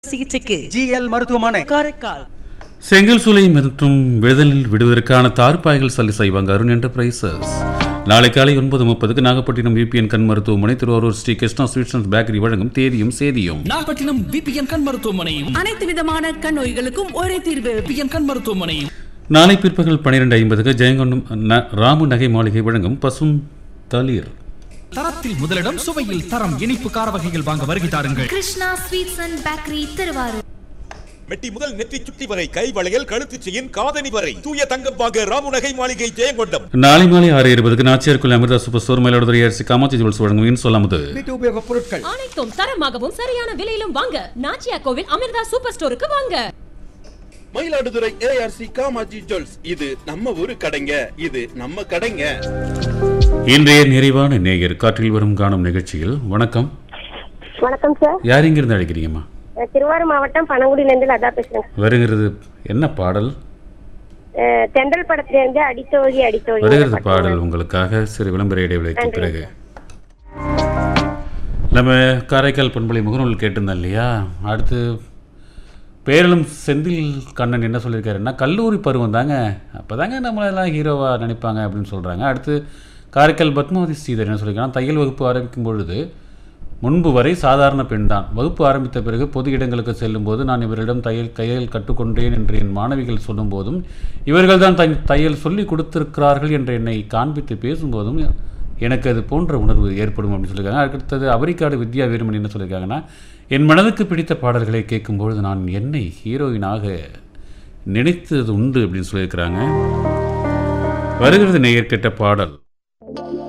சிகிச்சைக்கு ஜிஎல் மருத்துவமனை காரைக்கால் செங்கல் சூளை மற்றும் விடுதலில் விடுவதற்கான தார்பாய்கள் சல்லி செய்வாங்க அருண் என்டர்பிரைசஸ் நாளை காலை ஒன்பது முப்பதுக்கு நாகப்பட்டினம் யூபிஎன் கண் மருத்துவமனை Thiruvarur Sri Krishna sweets and bakery வழங்கும் தேதியும் சேதியும் நாகப்பட்டினம் பிபிஎன் கண் மருத்துவமனையும் அனைத்து விதமான கண் நோய்களுக்கும் ஒரே தீர்வு பிபிஎன் கண் மருத்துவமனையும் நாளை பிற்பகல் பன்னிரெண்டு ஐம்பதுக்கு ஜெயங்கொண்டம் ந- ராமு நகை மாளிகை வழங்கும் பசும் தளிர் தரத்தில் முதலிடம் சுவையில் தரம் இனிப்பு கார வகைகள் வாங்க வருகை தாருங்கள் Krishna sweets and bakery Thiruvarur மெட்டி முதல் நெற்றி சுட்டி வரை கை வளையல் கழுத்து செயின் காதணி வரை தூய தங்கம் வாங்க ராமுநகை மாளிகை ஜெயங்கொண்டம் நாளை மாலை ஆறு இருபதுக்கு நாச்சியார்குள் அமிர்தா சூப்பர் ஸ்டோர் மயிலாடுதுறை அரிசி காமாட்சி ஜுவல்ஸ் வழங்கும் இன் சொல்லாமது வீட்டு உபயோகப் பொருட்கள் அனைத்தும் தரமாகவும் சரியான விலையிலும் வாங்க நாச்சியா கோவில் அமிர்தா சூப்பர் ஸ்டோருக்கு வாங்க மயிலாடுதுறை ஏஆர்சி காமாஜி ஜுவல்ஸ் இது நம்ம ஊரு கடைங்க இது நம்ம கடைங்க இன்றைய நிறைவான நேயர் காற்றில் வரும் காணும் நிகழ்ச்சியில் வணக்கம் வணக்கம் சார் யார் இங்கிருந்து அழைக்கிறீங்கம்மா நான் திருவாரூர் மாவட்டம் பனங்குடியிலேருந்து லதா பேசுறேன் வருகிறது என்ன பாடல் அஹ், தென்றல் படத்திலிருந்து அடித்தோகி அடித்தோகி வருகிறது பாடல் உங்களுக்காக சிறு விளம்பர இடைவெளிக்கு நன்றி. பிறகு நம்ம காரைக்கால் பண்பலை முகநூல் கேட்டிருந்தோம் இல்லையா அடுத்து பேரலும் செந்தில் கண்ணன் என்ன சொல்லியிருக்காருன்னா கல்லூரி பருவம் தாங்க அப்போ தாங்க நம்மளெல்லாம் ஹீரோவாக நினைப்பாங்க அப்படின்னு சொல்கிறாங்க அடுத்து காரைக்கால் பத்மாவதி ஸ்ரீதர் என்ன சொல்லியிருக்காங்கன்னா தையல் வகுப்பு ஆரம்பிக்கும் பொழுது முன்பு வரை சாதாரண பெண்தான் வகுப்பு ஆரம்பித்த பிறகு பொது இடங்களுக்கு செல்லும்போது நான் இவரிடம் தையல் கையல் கற்றுக்கொண்டேன் என்று என் மாணவிகள் சொல்லும்போதும் இவர்கள் தான் தை தையல் சொல்லி கொடுத்திருக்கிறார்கள் என்று என்னை காண்பித்து பேசும்போதும் எனக்கு அது போன்ற உணர்வு ஏற்படும் அப்படின்னு சொல்லியிருக்காங்க அடுத்தது அவரிக்காடு வித்யா வீரமணி என்ன சொல்லியிருக்காங்கன்னா என் மனதுக்கு பிடித்த பாடல்களை கேட்கும்பொழுது நான் என்னை ஹீரோயினாக நினைத்தது உண்டு அப்படின்னு சொல்லியிருக்கிறாங்க வருகிறது நேயர் கெட்ட பாடல்